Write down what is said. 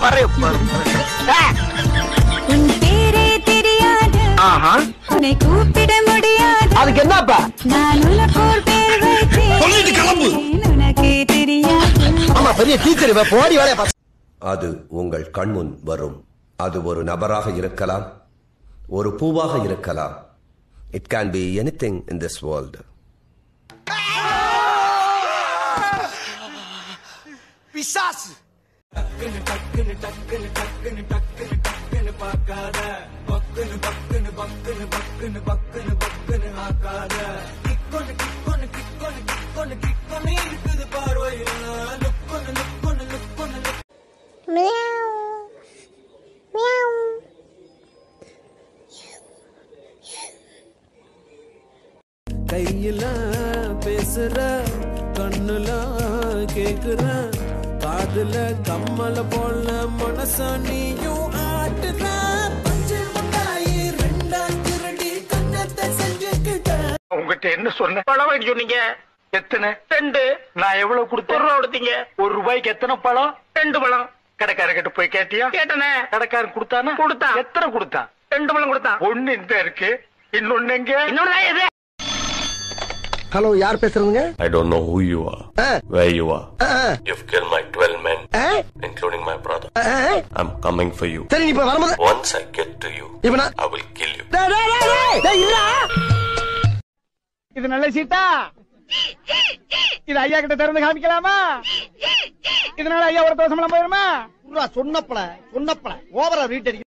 உன் பேரே தெரியாது உன்னை கூப்பிட முடியாது அதுக்கு என்னப்பா நான் உனக்கோர் பேர் வைத்தேன் உனக்கே தெரியாது ஆமா பெரிய டீச்சர் இவ போடி வேலைய பாத்து அது உங்கள் கண்முன் வரும் அது ஒரு நபராக இருக்கலாம் ஒரு பூவாக இருக்கலாம் it can be anything in this world பிசாசு கையில பேசுற கண்ணுல கேக்குற காதுல கம்மல போல மனச நீயும் ஆட்டுற பஞ்சு முட்டாயி ரெண்டா திருடி கண்ணத்தை செஞ்சுக்கிட்ட உங்ககிட்ட என்ன சொன்ன பழம் வாங்கி சொன்னீங்க எத்தனை ரெண்டு நான் எவ்வளவு கொடுத்தேன் ஒரு ரூபா கொடுத்தீங்க ஒரு ரூபாய்க்கு எத்தனை பழம் ரெண்டு பழம் கடைக்காரன் கிட்ட போய் கேட்டியா கேட்டனே கடைக்காரன் கொடுத்தானா கொடுத்தான் எத்தனை கொடுத்தான் ரெண்டு பழம் கொடுத்தான் ஒண்ணு இந்த இருக்கு இன்னொன்னு எங்க இன்னொன்னு எது ஹலோ யார் பேசுறதுங்க I don't know who you are, ah, where you are. Ah, ah, You've killed my 12 men, ah, including my brother. Ah, ah. I'm coming for you. சரி நீ இப்ப வரும்போது Once I get to you, இப்ப நான் I will kill you. டேய், டேய், டேய், டேய், டேய், இல்ல. இது நல்ல சீட்டா இது ஐயா கிட்ட திறந்து காமிக்கலாமா இதனால ஐயா ஒரு தோசம் போயிருமா சொன்னப்பல சொன்னப்பல ஓவரா ரீட் அடிக்க